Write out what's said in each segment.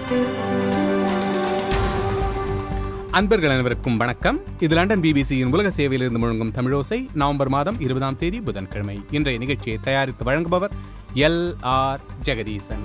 அன்பர்கள் அனைவருக்கும் வணக்கம் இது லண்டன் பிபிசியின் உலக சேவையிலிருந்து முழங்கும் தமிழோசை நவம்பர் மாதம் இருபதாம் தேதி புதன்கிழமை இன்றைய நிகழ்ச்சியை தயாரித்து வழங்குபவர் எல் ஆர் ஜெகதீசன்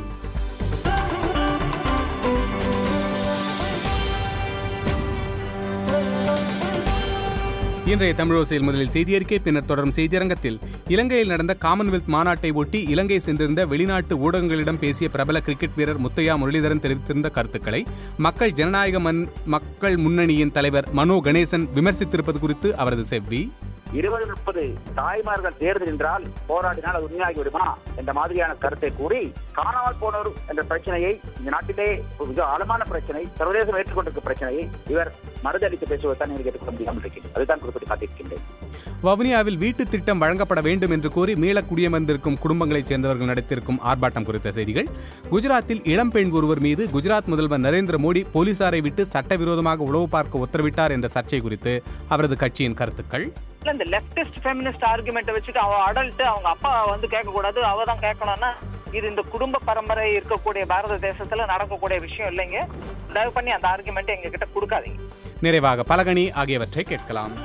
இன்றைய தமிழோசையில் முதலில் செய்தி அறிக்கை பின்னர் தொடரும் செய்தியரங்கத்தில் இலங்கையில் நடந்த காமன்வெல்த் மாநாட்டை ஒட்டி இலங்கை சென்றிருந்த வெளிநாட்டு ஊடகங்களிடம் பேசிய பிரபல கிரிக்கெட் வீரர் முத்தையா முரளிதரன் தெரிவித்திருந்த கருத்துக்களை மக்கள் ஜனநாயக மன் மக்கள் முன்னணியின் தலைவர் மனோ கணேசன் விமர்சித்திருப்பது குறித்து அவரது செவ்வி இருபது முப்பது தாய்மார்கள் தேர்தல் என்றால் போராடினால் அது உண்மையாகி விடுமா என்ற மாதிரியான கருத்தை கூறி காணாமல் போனோர் என்ற பிரச்சனையை இந்த நாட்டிலே ஒரு மிக ஆழமான பிரச்சனை சர்வதேசம் ஏற்றுக்கொண்டிருக்க பிரச்சனையை இவர் மறுதளித்து பேசுவதுதான் எனக்கு ஏற்றுக்கொள்ள முடியாமல் இருக்கிறது அதுதான் குறிப்பிட்டு காட்டியிருக்கின்றேன் வவுனியாவில் வீட்டு திட்டம் வழங்கப்பட வேண்டும் என்று கோரி மீள குடியமர்ந்திருக்கும் குடும்பங்களைச் சேர்ந்தவர்கள் நடத்தியிருக்கும் ஆர்ப்பாட்டம் குறித்த செய்திகள் குஜராத்தில் இளம்பெண் ஒருவர் மீது குஜராத் முதல்வர் நரேந்திர மோடி போலீசாரை விட்டு சட்டவிரோதமாக உளவு பார்க்க உத்தரவிட்டார் என்ற சர்ச்சை குறித்து அவரது கட்சியின் கருத்துக்கள் இல்ல இந்த லெப்டிஸ்ட் ஃபெமினிஸ்ட் ஆர்குமெண்ட் வச்சுட்டு அவ அடல்ட் அவங்க அப்பா வந்து கேட்க கூடாது அவ தான் கேட்கணும்னா இது இந்த குடும்ப பரம்பரை இருக்கக்கூடிய பாரத தேசத்துல நடக்கக்கூடிய விஷயம் இல்லைங்க தயவு பண்ணி அந்த ஆர்குமெண்ட் எங்க கிட்ட கொடுக்காதீங்க நிறைவாக பலகணி ஆகியவற்றை கேட்கலாம்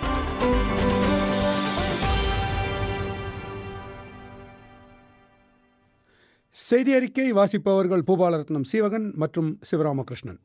செய்தி அறிக்கை வாசிப்பவர்கள் பூபாலரத்னம் சீவகன் மற்றும் சிவராமகிருஷ்ணன்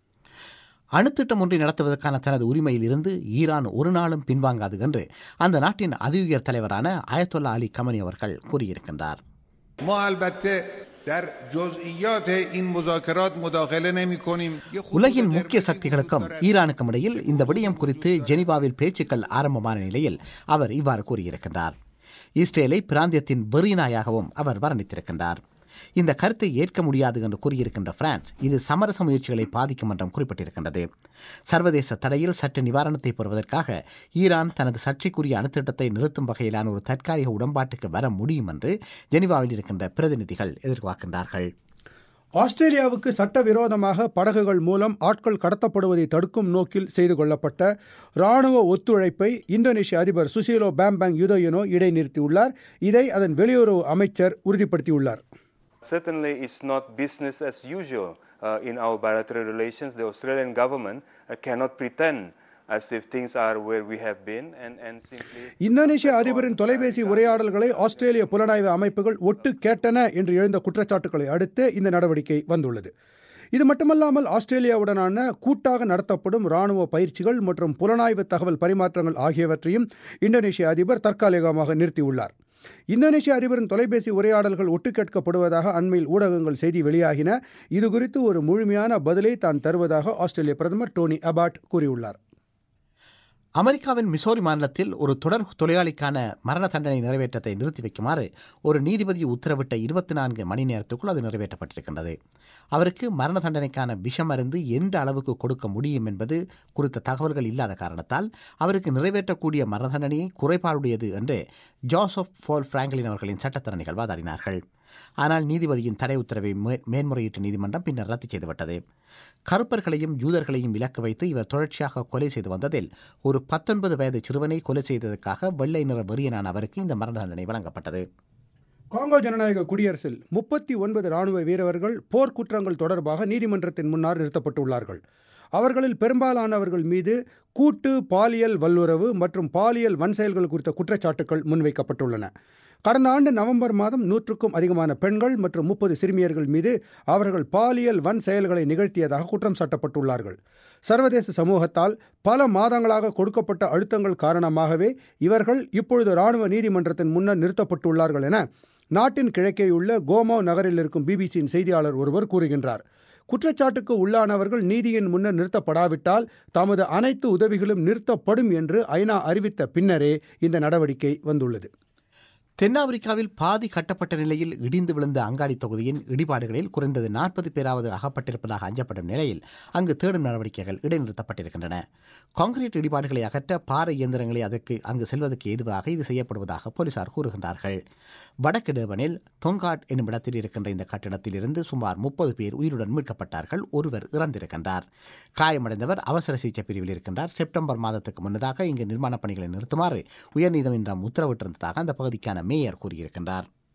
அணுத்திட்டம் ஒன்றை நடத்துவதற்கான தனது உரிமையில் இருந்து ஈரான் ஒரு நாளும் பின்வாங்காது என்று அந்த நாட்டின் அதிஉயர் தலைவரான அயத்தொல்லா அலி கமனி அவர்கள் கூறியிருக்கின்றார் ما البته در جزئیات این مذاکرات مداخله نمی کنیم உலகின் முக்கிய சக்திகளுக்கும் ஈரானுக்கும் இடையில் இந்த விடயம் குறித்து ஜெனீவாவில் பேச்சுக்கள் ஆரம்பமான நிலையில் அவர் இவ்வாறு கூறியிருக்கின்றார் இஸ்ரேலை பிராந்தியத்தின் வெறிநாயாகவும் அவர் வர்ணித்திருக்கின்றார் இந்த கருத்தை ஏற்க முடியாது என்று கூறியிருக்கின்ற பிரான்ஸ் இது சமரச முயற்சிகளை பாதிக்கும் என்றும் குறிப்பிட்டிருக்கின்றது சர்வதேச தடையில் சற்று நிவாரணத்தை பெறுவதற்காக ஈரான் தனது சர்ச்சைக்குரிய அணுத்திட்டத்தை நிறுத்தும் வகையிலான ஒரு தற்காலிக உடன்பாட்டுக்கு வர முடியும் என்று ஜெனீவாவில் இருக்கின்ற பிரதிநிதிகள் எதிர்பார்க்கின்றார்கள் ஆஸ்திரேலியாவுக்கு சட்டவிரோதமாக படகுகள் மூலம் ஆட்கள் கடத்தப்படுவதை தடுக்கும் நோக்கில் செய்து கொள்ளப்பட்ட ராணுவ ஒத்துழைப்பை இந்தோனேஷிய அதிபர் சுசீலோ பேம்பேங் யுதயனோ இடைநிறுத்தியுள்ளார் இதை அதன் வெளியுறவு அமைச்சர் உறுதிப்படுத்தியுள்ளார் Certainly, it's not business as usual uh, in our bilateral relations. The Australian government uh, cannot pretend as if things are where we have been and, and simply. இந்தோனேஷிய அதிபரின் தொலைபேசி உரையாடல்களை ஆஸ்திரேலிய புலனாய்வு அமைப்புகள் ஒட்டு கேட்டன என்று எழுந்த குற்றச்சாட்டுகளை அடுத்து இந்த நடவடிக்கை வந்துள்ளது இது மட்டுமல்லாமல் ஆஸ்திரேலியாவுடனான கூட்டாக நடத்தப்படும் ராணுவ பயிற்சிகள் மற்றும் புலனாய்வு தகவல் பரிமாற்றங்கள் ஆகியவற்றையும் இந்தோனேஷிய அதிபர் தற்காலிகமாக நிறுத்தியுள்ளார் இந்தோனேஷிய அதிபரின் தொலைபேசி உரையாடல்கள் ஒட்டு கேட்கப்படுவதாக அண்மையில் ஊடகங்கள் செய்தி வெளியாகின இது குறித்து ஒரு முழுமையான பதிலை தான் தருவதாக ஆஸ்திரேலிய பிரதமர் டோனி அபாட் கூறியுள்ளார் அமெரிக்காவின் மிசோரி மாநிலத்தில் ஒரு தொடர் தொழிலாளிக்கான மரண தண்டனை நிறைவேற்றத்தை நிறுத்தி வைக்குமாறு ஒரு நீதிபதி உத்தரவிட்ட இருபத்தி நான்கு மணி நேரத்துக்குள் அது நிறைவேற்றப்பட்டிருக்கின்றது அவருக்கு மரண தண்டனைக்கான விஷமருந்து எந்த அளவுக்கு கொடுக்க முடியும் என்பது குறித்த தகவல்கள் இல்லாத காரணத்தால் அவருக்கு நிறைவேற்றக்கூடிய மரண தண்டனையை குறைபாடுடையது என்று ஜோசப் ஃபோல் பிராங்க்லின் அவர்களின் சட்டத்தரணிகள் வாதாடினார்கள் ஆனால் நீதிபதியின் தடை உத்தரவை மே- மேன்முறையீட்டு நீதிமன்றம் பின்னர் ரத்து செய்துவிட்டது கருப்பர்களையும் யூதர்களையும் இலக்கு வைத்து இவர் தொடர்ச்சியாக கொலை செய்து வந்ததில் ஒரு பத்தொன்பது வயது சிறுவனை கொலை செய்ததற்காக வெள்ளை நிற வெறியனான அவருக்கு இந்த மரண தண்டனை வழங்கப்பட்டது காங்கோ ஜனநாயக குடியரசில் முப்பத்தி ஒன்பது ராணுவ வீரர்கள் போர்க்குற்றங்கள் தொடர்பாக நீதிமன்றத்தின் முன்னால் நிறுத்தப்பட்டுள்ளார்கள் அவர்களில் பெரும்பாலானவர்கள் மீது கூட்டு பாலியல் வல்லுறவு மற்றும் பாலியல் வன்செயல்கள் குறித்த குற்றச்சாட்டுகள் முன்வைக்கப்பட்டுள்ளன கடந்த ஆண்டு நவம்பர் மாதம் நூற்றுக்கும் அதிகமான பெண்கள் மற்றும் முப்பது சிறுமியர்கள் மீது அவர்கள் பாலியல் வன் செயல்களை நிகழ்த்தியதாக குற்றம் சாட்டப்பட்டுள்ளார்கள் சர்வதேச சமூகத்தால் பல மாதங்களாக கொடுக்கப்பட்ட அழுத்தங்கள் காரணமாகவே இவர்கள் இப்பொழுது இராணுவ நீதிமன்றத்தின் முன்னர் நிறுத்தப்பட்டுள்ளார்கள் என நாட்டின் கிழக்கேயுள்ள கோமோ நகரில் இருக்கும் பிபிசியின் செய்தியாளர் ஒருவர் கூறுகின்றார் குற்றச்சாட்டுக்கு உள்ளானவர்கள் நீதியின் முன்னர் நிறுத்தப்படாவிட்டால் தமது அனைத்து உதவிகளும் நிறுத்தப்படும் என்று ஐநா அறிவித்த பின்னரே இந்த நடவடிக்கை வந்துள்ளது தென்னாப்பிரிக்காவில் பாதி கட்டப்பட்ட நிலையில் இடிந்து விழுந்த அங்காடி தொகுதியின் இடிபாடுகளில் குறைந்தது நாற்பது பேராவது அகப்பட்டிருப்பதாக அஞ்சப்படும் நிலையில் அங்கு தேடும் நடவடிக்கைகள் இடைநிறுத்தப்பட்டிருக்கின்றன கான்கிரீட் இடிபாடுகளை அகற்ற பாறை இயந்திரங்களை அதற்கு அங்கு செல்வதற்கு ஏதுவாக இது செய்யப்படுவதாக போலீசார் கூறுகின்றார்கள் வடக்கு டேபனில் டொங்காட் என்னும் இடத்தில் இருக்கின்ற இந்த கட்டிடத்தில் இருந்து சுமார் முப்பது பேர் உயிருடன் மீட்கப்பட்டார்கள் ஒருவர் இறந்திருக்கின்றார் காயமடைந்தவர் அவசர சிகிச்சை பிரிவில் இருக்கின்றார் செப்டம்பர் மாதத்துக்கு முன்னதாக இங்கு நிர்மாணப் பணிகளை நிறுத்துமாறு உயர்நீதிமன்றம் உத்தரவிட்டிருந்ததாக அந்த பகுதிக்கான மேயர் கூறியிருக்கின்றார்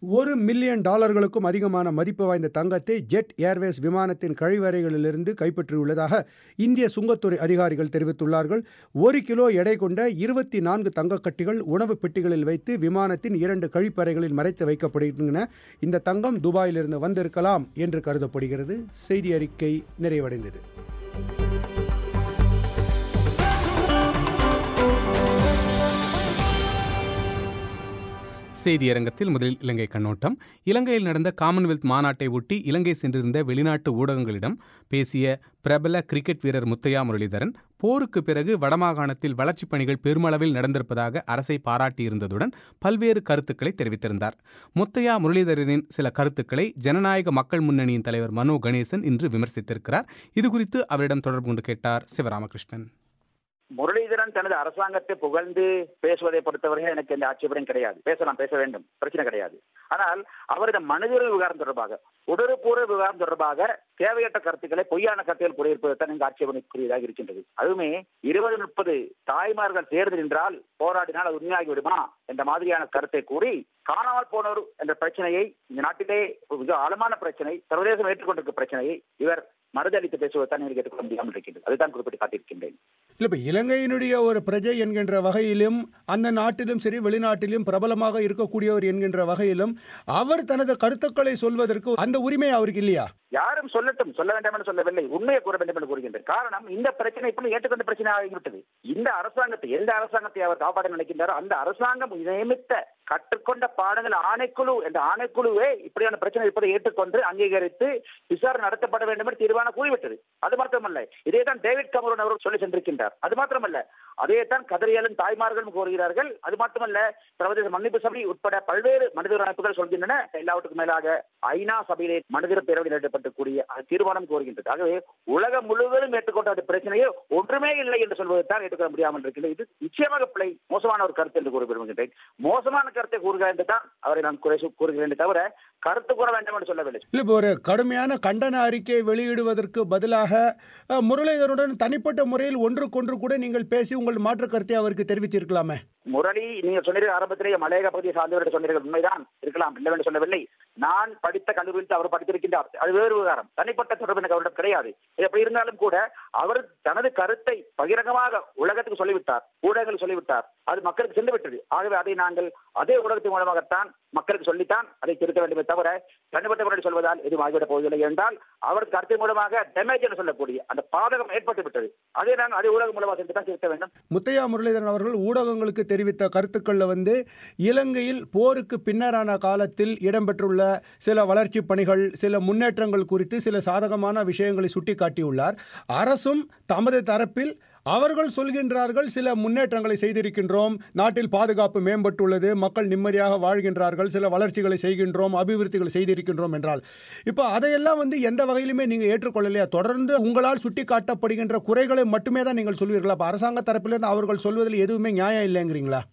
ஒரு மில்லியன் டாலர்களுக்கும் அதிகமான மதிப்பு வாய்ந்த தங்கத்தை ஜெட் ஏர்வேஸ் விமானத்தின் கழிவறைகளிலிருந்து கைப்பற்றியுள்ளதாக இந்திய சுங்கத்துறை அதிகாரிகள் தெரிவித்துள்ளார்கள் ஒரு கிலோ எடை கொண்ட இருபத்தி நான்கு தங்கக்கட்டிகள் உணவு பெட்டிகளில் வைத்து விமானத்தின் இரண்டு கழிப்பறைகளில் மறைத்து வைக்கப்படுகின்றன இந்த தங்கம் துபாயிலிருந்து வந்திருக்கலாம் என்று கருதப்படுகிறது செய்தி அறிக்கை நிறைவடைந்தது செய்தியரங்கத்தில் முதலில் இலங்கை கண்ணோட்டம் இலங்கையில் நடந்த காமன்வெல்த் மாநாட்டை ஒட்டி இலங்கை சென்றிருந்த வெளிநாட்டு ஊடகங்களிடம் பேசிய பிரபல கிரிக்கெட் வீரர் முத்தையா முரளிதரன் போருக்கு பிறகு வடமாகாணத்தில் வளர்ச்சிப் பணிகள் பெருமளவில் நடந்திருப்பதாக அரசை பாராட்டியிருந்ததுடன் பல்வேறு கருத்துக்களை தெரிவித்திருந்தார் முத்தையா முரளிதரனின் சில கருத்துக்களை ஜனநாயக மக்கள் முன்னணியின் தலைவர் மனோ கணேசன் இன்று விமர்சித்திருக்கிறார் இதுகுறித்து அவரிடம் தொடர்பு கொண்டு கேட்டார் சிவராமகிருஷ்ணன் முரளிதரன் தனது அரசாங்கத்தை புகழ்ந்து பேசுவதை பொறுத்தவரையில் எனக்கு எந்த ஆட்சேபனையும் கிடையாது பேசலாம் பேச வேண்டும் பிரச்சனை கிடையாது ஆனால் அவரது மனிதர்கள் விவகாரம் தொடர்பாக உடற்பூர்வ விவகாரம் தொடர்பாக தேவையற்ற கருத்துக்களை பொய்யான கருத்துகள் கூறியிருப்பதுதான் இங்கு ஆட்சேபனைக்குரியதாக இருக்கின்றது அதுவுமே இருபது முப்பது தாய்மார்கள் சேர்ந்து நின்றால் போராடினால் அது உண்மையாகி விடுமா என்ற மாதிரியான கருத்தை கூறி காணாமல் போனோர் என்ற பிரச்சனையை இந்த நாட்டிலே மிக ஆழமான பிரச்சனை சர்வதேசம் ஏற்றுக்கொண்டிருக்க பிரச்சனையை இவர் மறுதளித்து பேசுவதுதான் எனக்கு ஏற்றுக்கொள்ள முடியாமல் இருக்கின்றது அதுதான் குறிப்பிட்டு காட்டியிருக்கின்றேன் இல்லை இப்போ இலங்கையினுடைய ஒரு பிரஜை என்கின்ற வகையிலும் அந்த நாட்டிலும் சரி வெளிநாட்டிலும் பிரபலமாக இருக்கக்கூடியவர் என்கின்ற வகையிலும் அவர் தனது கருத்துக்களை சொல்வதற்கு அந்த உரிமை அவருக்கு இல்லையா யாரும் சொல்லட்டும் சொல்ல வேண்டாம் என்று சொல்லவில்லை உண்மையை கூற வேண்டும் என்று கூறுகின்றேன் காரணம் இந்த பிரச்சனை இப்படி ஏற்றுக்கொண்ட பிரச்சனை ஆகிவிட்டது இந்த அரசாங்கத்தை எந்த அரசாங்கத்தை அவர் காப்பாற்ற நினைக்கின்றாரோ அந்த அரசாங்கம் நியமித்த கற்றுக்கொண்ட பாடங்கள் ஆணைக்குழு என்ற ஆணைக்குழுவே இப்படியான பிரச்சனை இருப்பதை ஏற்றுக்கொண்டு அங்கீகரித்து விசாரணை நடத்தப்பட வேண்டும் என்று தீர்மானம் கூறிவிட்டது அது மாத்திரமல்ல இதே தான் டேவிட் கமரூன் அவர் சொல்லி சென்றிருக்கின்றார் அது மாத்திரமல்ல அதே தான் கதறியலும் தாய்மார்களும் கூறுகிறார்கள் அது மட்டுமல்ல சர்வதேச மன்னிப்பு சபை உட்பட பல்வேறு மனிதர் அமைப்புகள் சொல்கின்றன எல்லாவற்றுக்கும் மேலாக ஐநா சபையிலே மனிதர் பேரவையில் நடத்தப்பட்டக்கூடிய தீர்மானம் கோருகின்றது ஆகவே உலகம் முழுவதும் ஏற்றுக்கொண்ட அந்த பிரச்சனையே ஒன்றுமே இல்லை என்று சொல்வது தான் ஏற்றுக்கொள்ள முடியாமல் இருக்கின்றது இது நிச்சயமாக பிள்ளை மோசமான ஒரு கருத்து என்று கூற விரும்புகின்றேன் மோசமான கருத்தை கூறுகிறேன் என்று தான் அவரை நான் குறை கூறுகிறேன் தவிர கருத்து கூற வேண்டும் என்று சொல்லவில்லை இல்லை இப்போ ஒரு கடுமையான கண்டன அறிக்கை வெளியிடுவதற்கு பதிலாக அஹ், முரளிதருடன் தனிப்பட்ட முறையில் ஒன்றுக்கொன்று கூட நீங்கள் பேசி உங்கள் மாற்று கருத்தை அவருக்கு தெரிவித்திருக்கலாமே முரளி நீங்க சொன்னீர்கள் ஆரம்பத்திலேயே மலையக பகுதியை சார்ந்தவர்கள் சொன்னீர்கள் உண்மைதான் இருக்கலாம் இல்லை என்று சொல்லவில்லை நான் படித்த கல்லூரியில் அவர் படித்திருக்கின்றார் அது வேறு விவகாரம் தனிப்பட்ட தொடர்பு எனக்கு அவரிடம் கிடையாது எப்படி இருந்தாலும் கூட அவர் தனது கருத்தை பகிரங்கமாக உலகத்துக்கு சொல்லிவிட்டார் ஊடகங்கள் சொல்லிவிட்டார் அது மக்களுக்கு சென்று விட்டது ஆகவே அதை நாங்கள் அதே ஊடகத்தின் மூலமாகத்தான் மக்களுக்கு சொல்லித்தான் அதை திருத்த வேண்டுமே தவிர தனிப்பட்ட முறையில் சொல்வதால் எதுவும் ஆகிவிடப் போவதில்லை என்றால் அவர் கருத்தின் மூலமாக டேமேஜ் என்று சொல்லக்கூடிய அந்த பாதகம் ஏற்பட்டு விட்டது அதை நாங்கள் அதே ஊடகம் மூலமாக சென்று தான் திருத்த வேண்டும் முத்தையா முரளிதரன் அவர்கள் ஊடகங்களுக்கு தெரிவித்த கருத்துக்களில் வந்து இலங்கையில் போருக்கு பின்னரான காலத்தில் இடம்பெற்றுள்ள சில வளர்ச்சி பணிகள் சில முன்னேற்றங்கள் குறித்து சில சாதகமான விஷயங்களை சுட்டிக்காட்டியுள்ளார் அரசும் தமது தரப்பில் அவர்கள் சொல்கின்றார்கள் சில முன்னேற்றங்களை செய்திருக்கின்றோம் நாட்டில் பாதுகாப்பு மேம்பட்டுள்ளது மக்கள் நிம்மதியாக வாழ்கின்றார்கள் சில வளர்ச்சிகளை செய்கின்றோம் அபிவிருத்திகளை செய்திருக்கின்றோம் என்றால் இப்போ அதையெல்லாம் வந்து எந்த வகையிலுமே நீங்கள் ஏற்றுக்கொள்ளலையா தொடர்ந்து உங்களால் சுட்டி காட்டப்படுகின்ற குறைகளை மட்டுமே தான் நீங்கள் சொல்வீர்களா அப்போ அரசாங்க தரப்பிலிருந்து அவர்கள் சொல்வதில் எதுவுமே நியாயம் இல்லைங்கிறீங்களா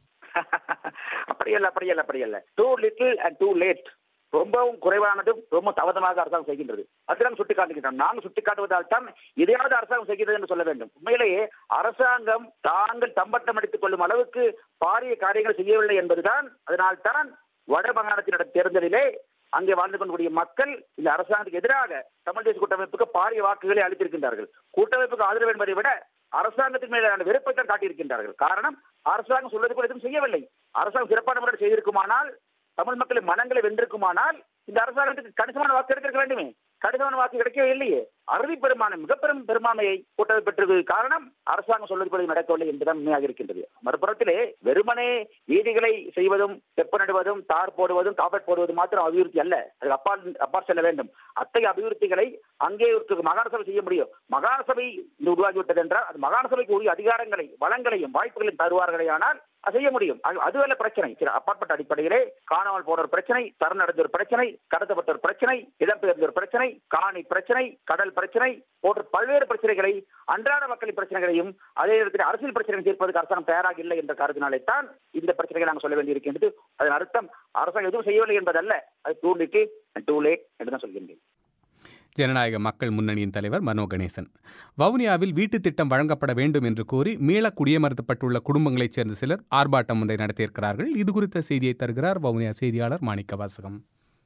அப்படி அல்ல அப்படி அல்ல அப்படி அல்ல too little and too late ரொம்பவும் குறைவானதும் ரொம்ப தாமதமாக அரசாங்கம் செய்கின்றது அதுதான் சுட்டிக்காட்டுகின்றோம் நாங்கள் சுட்டிக்காட்டுவதால் தான் இதையாவது அரசாங்கம் செய்கிறது என்று சொல்ல வேண்டும் உண்மையிலேயே அரசாங்கம் தாங்கள் தம்பட்டம் அடித்துக் கொள்ளும் அளவுக்கு பாரிய காரியங்கள் செய்யவில்லை என்பதுதான் அதனால் தான் வட மாகாணத்தில் நடந்த தேர்தலிலே அங்கே வாழ்ந்து கொண்டிருக்கூடிய மக்கள் இந்த அரசாங்கத்துக்கு எதிராக தமிழ் தேசிய கூட்டமைப்புக்கு பாரிய வாக்குகளை அளித்திருக்கின்றார்கள் கூட்டமைப்புக்கு ஆதரவு என்பதை விட அரசாங்கத்தின் மீதான வெறுப்பை தான் காட்டியிருக்கின்றார்கள் காரணம் அரசாங்கம் சொல்வது கூட எதுவும் செய்யவில்லை அரசாங்கம் சிறப்பான முறையில் செய்திருக்குமானால் தமிழ் மக்களின் மனங்களை வென்றிருக்குமானால் இந்த அரசாங்கத்துக்கு கணிசமான வாக்கு எடுத்திருக்க வேண்டுமே கணிசமான வாக்கு கிடைக்கவே இல்லையே அறுதி பெருமானம் மிக பெரும் பெரும்பான்மையை கூட்டமை பெற்றது காரணம் அரசாங்கம் சொல்வது போல நடக்கவில்லை என்பதுதான் உண்மையாக இருக்கின்றது மறுபுறத்திலே வெறுமனே வீதிகளை செய்வதும் செப்ப நடுவதும் தார் போடுவதும் காப்பட் போடுவதும் மாத்திரம் அபிவிருத்தி அல்ல அது அப்பால் அப்பால் செல்ல வேண்டும் அத்தகைய அபிவிருத்திகளை அங்கே இருக்க மாகாண சபை செய்ய முடியும் மாகாண சபை இன்று உருவாகிவிட்டது என்றால் அது மாகாண சபைக்கு உரிய அதிகாரங்களை வளங்களையும் வாய்ப்புகளையும் தருவார்களே ஆனால் அது செய்ய முடியும் அது- அதுவல்ல பிரச்சனை சில அப்பாற்பட்ட அடிப்படையிலே காணாமல் போன ஒரு பிரச்சனை தரம் நடந்த ஒரு பிரச்சனை கடத்தப்பட்ட ஒரு பிரச்சனை இடம்பெயர்ந்த ஒரு பிரச்சனை காணி பிரச்சனை கடல் பிரச்சனை போன்ற பல்வேறு பிரச்சனைகளை அன்றாட மக்களின் பிரச்சனைகளையும் அதே நேரத்தில் அரசியல் பிரச்சனைகளை தீர்ப்பதற்கு அரசாங்கம் தயாராக இல்லை என்ற காரணத்தினாலே தான் இந்த பிரச்சனைகளை நாங்கள் சொல்ல வேண்டியிருக்கின்றது அதன் அர்த்தம் அரசாங்கம் எதுவும் செய்யவில்லை என்பதல்ல அது டூ லிட்டு டூ லேட் என்று தான் சொல்கின்றேன் ஜனநாயக மக்கள் முன்னணியின் தலைவர் மனோ கணேசன் வவுனியாவில் வீட்டுத் திட்டம் வழங்கப்பட வேண்டும் என்று கோரி மீள குடியமர்த்தப்பட்டுள்ள குடும்பங்களைச் சேர்ந்த சிலர் ஆர்ப்பாட்டம் ஒன்றை நடத்தியிருக்கிறார்கள் இது குறித்த செய்தியை தருகிறார் வவுனியா செய்தியாளர் மாணிக்க வாசகம்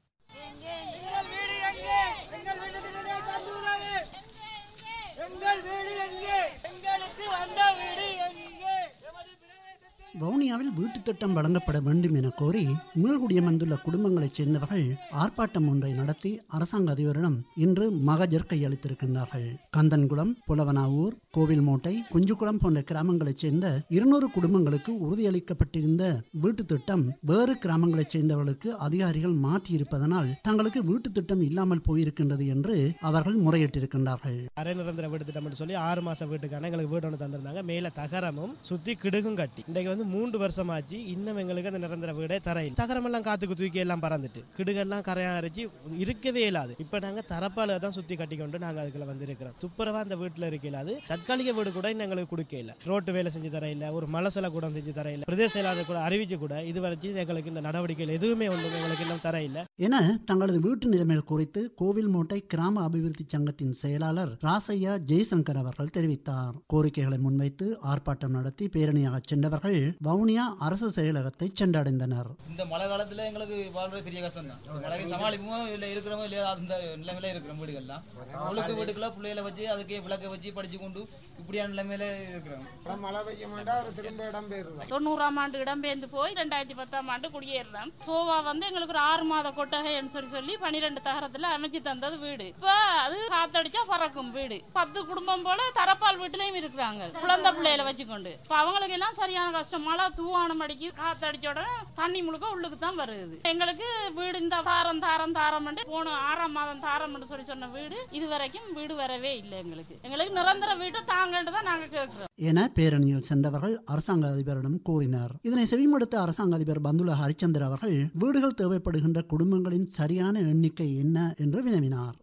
வவுனியாவில் வீட்டுத் திட்டம் வழங்கப்பட வேண்டும் என கோரி மீள்குடியமர்ந்துள்ள குடும்பங்களைச் சேர்ந்தவர்கள் ஆர்ப்பாட்டம் ஒன்றை நடத்தி அரசாங்க அதிபரிடம் இன்று மகஜர் கையளித்திருக்கின்றார்கள் கந்தன்குளம் புலவனாவூர் கோவில்மோட்டை குஞ்சுக்குளம் போன்ற கிராமங்களைச் சேர்ந்த இருநூறு குடும்பங்களுக்கு உறுதியளிக்கப்பட்டிருந்த வீட்டுத் திட்டம் வேறு கிராமங்களைச் சேர்ந்தவர்களுக்கு அதிகாரிகள் மாற்றியிருப்பதனால் தங்களுக்கு வீட்டுத் திட்டம் இல்லாமல் போயிருக்கின்றது என்று அவர்கள் முறையிட்டிருக்கின்றார்கள் அரை நிரந்தர வீடு திட்டம் சொல்லி ஆறு மாசம் வீட்டுக்கான எங்களுக்கு வீடு ஒன்று தந்திருந்தாங்க மேல தகரமும் சுத்தி கிடுகும் கட்டி இன்றைக்கு வந்து மூன்று வருஷம் ஆச்சு இன்னும் எங்களுக்கு அந்த நிரந்தர வீடே தரையில் தகரம் எல்லாம் காத்துக்கு தூக்கி எல்லாம் பறந்துட்டு கிடுகெல்லாம் கரையா அரைச்சி இருக்கவே இல்லாது இப்ப நாங்க தரப்பால தான் சுத்தி கட்டி கொண்டு நாங்க அதுக்குள்ள வந்து இருக்கிறோம் துப்புரவா அந்த வீட்டுல இருக்க இல்லாது தற்காலிக வீடு கூட இன்னும் எங்களுக்கு கொடுக்க இல்ல ரோட்டு வேலை செஞ்சு தர இல்ல ஒரு மலசல கூட செஞ்சு தர இல்ல பிரதேச செயலாளர் கூட அறிவிச்சு கூட இது வரைக்கும் எங்களுக்கு இந்த நடவடிக்கைகள் எதுவுமே ஒன்றும் எங்களுக்கு இன்னும் தர இல்ல என தங்களது வீட்டு நிலைமைகள் குறித்து கோவில்மோட்டை கிராம அபிவிருத்தி சங்கத்தின் செயலாளர் ராசையா ஜெய்சங்கர் அவர்கள் தெரிவித்தார் கோரிக்கைகளை முன்வைத்து ஆர்ப்பாட்டம் நடத்தி பேரணியாக சென்றவர்கள் வவுனியா அரசு செயலகத்தை சென்றடைந்தனர் இந்த மழை காலத்துல எங்களுக்கு வாழ்றது பெரிய கஷ்டம் தான் மழைக்கு சமாளிப்போமோ இல்லை இருக்கிறோமோ இல்லையா அந்த நிலைமையில இருக்கிறோம் வீடுகள்லாம் அவளுக்கு வீட்டுக்குள்ள பிள்ளைகளை வச்சு அதுக்கே விளக்க வச்சு படிச்சு கொண்டு இப்படியான நிலைமையில இருக்கிறோம் மழை பெய்ய மாட்டா அவர் திரும்ப இடம் பெயர்லாம் தொண்ணூறாம் ஆண்டு இடம்பெயர்ந்து போய் ரெண்டாயிரத்தி பத்தாம் ஆண்டு குடியேறலாம் சோவா வந்து எங்களுக்கு ஒரு ஆறு மாத கொட்டகைன்னு சொல்லி சொல்லி பன்னிரெண்டு தகரத்துல அமைச்சு தந்தது வீடு இப்ப அது காத்தடிச்சா பறக்கும் வீடு பத்து குடும்பம் போல தரப்பால் வீட்டுலயும் இருக்கிறாங்க குழந்தை பிள்ளைகளை வச்சுக்கொண்டு இப்ப அவங்களுக்கு எல்லாம் சரியான கஷ்டம் மழை தூவானம் அடிக்கி காத்தடிச்ச உடனே தண்ணி முழுக்க உள்ளுக்கு தான் வருது எங்களுக்கு வீடு இந்த தாரம் தாரம் தாரம் போன ஆறாம் மாதம் தாரம் சொல்லி சொன்ன வீடு இது வரைக்கும் வீடு வரவே இல்லை எங்களுக்கு எங்களுக்கு நிரந்தர வீட்டை தாங்கன்னு தான் நாங்க கேட்கிறோம் என பேரணியில் சென்றவர்கள் அரசாங்க அதிபரிடம் கூறினர் இதனை செவிமடுத்த அரசாங்க அதிபர் பந்துல ஹரிச்சந்திர அவர்கள் வீடுகள் தேவைப்படுகின்ற குடும்பங்களின் சரியான எண்ணிக்கை என்ன என்று வினவினார்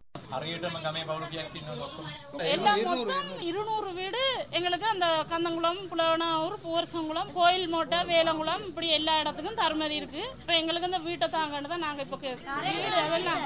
எல்லாம் மொத்தம் இருநூறு வீடு எங்களுக்கு அந்த கந்தங்குளம் புலவனாவூர் பூவரசங்குளம் கோயில் மோட்டை வேலங்குளம் இப்படி எல்லா இடத்துக்கும் தருமதி இருக்கு இப்ப எங்களுக்கு அந்த வீட்டை தாங்கன்னு தான் நாங்க இப்ப கேட்கிறோம் வீடு அதெல்லாம்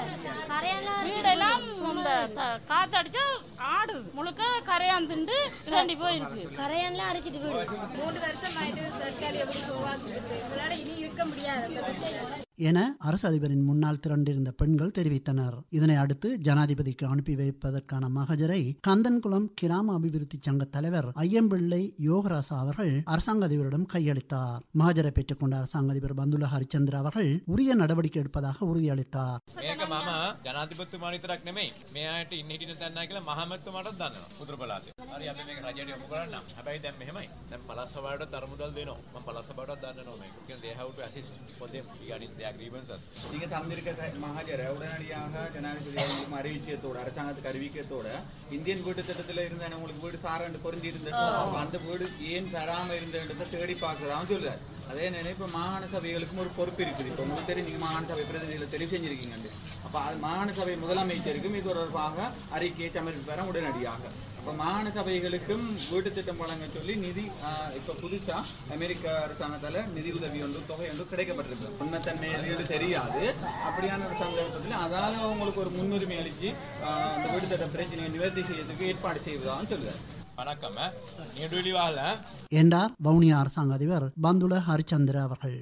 வீடெல்லாம் இந்த த- காத்தடிச்சா ஆடுது முழுக்க கரையான் திண்டு தாண்டி போயிருக்கு கரையான்லாம் அரைச்சிட்டு வீடு மூணு வருஷம் ஆயிட்டு தற்காலிக எப்படி போவாது இதனால இனி இருக்க முடியாது என அரசு அதிபரின் முன்னால் திரண்டிருந்த பெண்கள் தெரிவித்தனர் இதனை அடுத்து ஜனாதிபதிக்கு அனுப்பி வைப்பதற்கான மகஜரை கந்தன்குளம் கிராம அபிவிருத்தி சங்க தலைவர் ஐயம்பிள்ளை யோகராசா அவர்கள் அரசாங்க அதிபரிடம் கையளித்தார் மகஜரை பெற்றுக்கொண்ட அரசாங்க அதிபர் பந்துல ஹரிச்சந்திர அவர்கள் உரிய நடவடிக்கை எடுப்பதாக உறுதியளித்தார் මේක මම ජනාධිපතිතුමා විතරක් නෙමෙයි මේ අයට ඉන්න හිටින තැනයි කියලා මහමැතිතුමාටත් දන්නවා උතුරු පළාතේ. හරි අපි මේක රජයට යොමු කරන්නම්. හැබැයි දැන් මෙහෙමයි. දැන් පළාත් සභාවට තරමුදල් දෙනවා. මම පළාත් සභාවටත් දන්නවා මේක. කියන්නේ they have to assist for them regarding their grievances. நீங்க தந்திருக்க மகாஜர உடனடியாக ஜனாதிபதி அவர்களுக்கும் அறிவிச்சதோட அரசாங்கத்துக்கு அறிவிக்கத்தோட இந்தியன் வீட்டு திட்டத்துல இருந்த உங்களுக்கு வீடு சாரண்டு பொருந்தி இருந்தது அப்ப அந்த வீடு ஏன் தராம இருந்ததை தேடி பார்க்கதான் சொல்றாரு அதே நினைப்பு மாகாண சபைகளுக்கும் ஒரு பொறுப்பு இருக்குது இப்போ உங்களுக்கு தெரியும் நீங்க மாகாண சபை பிரதிநிதிகளை தெரிவு செஞ்சிருக்கீங்க அப்ப அது மாகாண சபை முதலமைச்சருக்கும் இது தொடர்பாக அறிக்கையை சமர்ப்பிப்பார உடனடியாக அப்ப மாகாண சபைகளுக்கும் வீட்டு திட்டம் வழங்க சொல்லி நிதி ஆஹ், இப்ப புதுசா அமெரிக்க அரசாங்கத்தால நிதி உதவி ஒன்று தொகை ஒன்று கிடைக்கப்பட்டிருக்கு உண்மைத்தன்மை எதுன்னு தெரியாது அப்படியான ஒரு சந்தர்ப்பத்தில் அதால அவங்களுக்கு ஒரு முன்னுரிமை அளிச்சு ஆஹ், அந்த வீட்டு திட்ட பிரச்சனையை நிவர்த்தி செய்யறதுக்கு ஏற்பாடு செய்வதாகவும் சொல்லுவார் வணக்கம் நீடுவெளி வாழ என்றார் வவுனியா அரசாங்க அதிபர் பந்துல ஹரிச்சந்திர அவர்கள்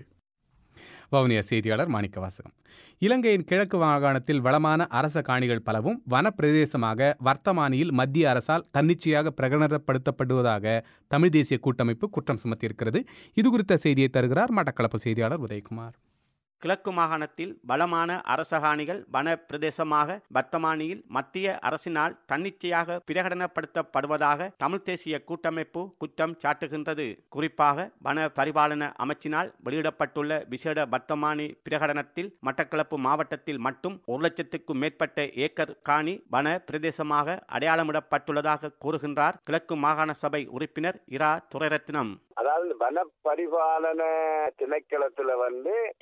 வவுனியா செய்தியாளர் மாணிக்கவாசகம் இலங்கையின் கிழக்கு மாகாணத்தில் வளமான அரச காணிகள் பலவும் வனப்பிரதேசமாக வர்த்தமானியில் மத்திய அரசால் தன்னிச்சையாக பிரகடனப்படுத்தப்படுவதாக தமிழ் தேசிய கூட்டமைப்பு குற்றம் சுமத்தியிருக்கிறது இது குறித்த செய்தியை தருகிறார் மட்டக்களப்பு செய்தியாளர் உதயகுமார் கிழக்கு மாகாணத்தில் பலமான அரசகாணிகள் வன பிரதேசமாக வர்த்தமானியில் மத்திய அரசினால் தன்னிச்சையாக பிரகடனப்படுத்தப்படுவதாக தமிழ் தேசிய கூட்டமைப்பு குற்றம் சாட்டுகின்றது குறிப்பாக வன பரிபாலன அமைச்சினால் வெளியிடப்பட்டுள்ள விசேட வர்த்தமானி பிரகடனத்தில் மட்டக்களப்பு மாவட்டத்தில் மட்டும் ஒரு லட்சத்துக்கும் மேற்பட்ட ஏக்கர் காணி வன பிரதேசமாக அடையாளமிடப்பட்டுள்ளதாக கூறுகின்றார் கிழக்கு மாகாண சபை உறுப்பினர் இரா துரைரத்னம் அதாவது வன பரிபாலன திணைக்களத்துல வந்து இதுவரையில